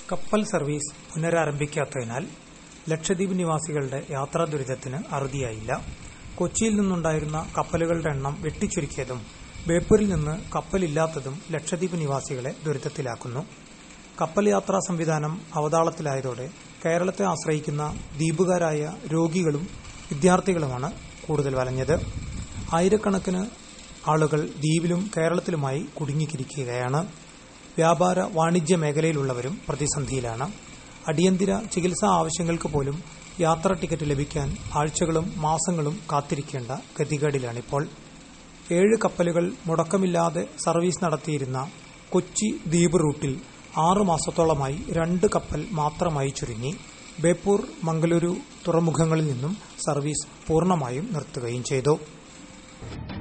കപ്പൽ സർവീസ് പുനരാരംഭിക്കാത്തതിനാൽ ലക്ഷദ്വീപ് നിവാസികളുടെ യാത്രാ ദുരിതത്തിന് അറുതിയായില്ല കൊച്ചിയിൽ നിന്നുണ്ടായിരുന്ന കപ്പലുകളുടെ എണ്ണം വെട്ടിച്ചുരുക്കിയതും ബേപ്പൂരിൽ നിന്ന് കപ്പലില്ലാത്തതും ലക്ഷദ്വീപ് നിവാസികളെ ദുരിതത്തിലാക്കുന്നു കപ്പൽ യാത്രാ സംവിധാനം അവതാളത്തിലായതോടെ കേരളത്തെ ആശ്രയിക്കുന്ന ദ്വീപുകാരായ രോഗികളും വിദ്യാർത്ഥികളുമാണ് കൂടുതൽ വലഞ്ഞത് ആയിരക്കണക്കിന് ആളുകൾ ദ്വീപിലും കേരളത്തിലുമായി കുടുങ്ങിക്കിരിക്കുകയാണ് വ്യാപാര വാണിജ്യ മേഖലയിലുള്ളവരും പ്രതിസന്ധിയിലാണ് അടിയന്തര ചികിത്സാ ആവശ്യങ്ങൾക്ക് പോലും യാത്രാ ടിക്കറ്റ് ലഭിക്കാൻ ആഴ്ചകളും മാസങ്ങളും കാത്തിരിക്കേണ്ട ഗതികേടിലാണിപ്പോൾ ഏഴ് കപ്പലുകൾ മുടക്കമില്ലാതെ സർവീസ് നടത്തിയിരുന്ന കൊച്ചി ദ്വീപ് റൂട്ടിൽ ആറു മാസത്തോളമായി രണ്ട് കപ്പൽ മാത്രമായി ചുരുങ്ങി ബേപ്പൂർ മംഗലൂരു തുറമുഖങ്ങളിൽ നിന്നും സർവീസ് പൂർണ്ണമായും നിർത്തുകയും ചെയ്തു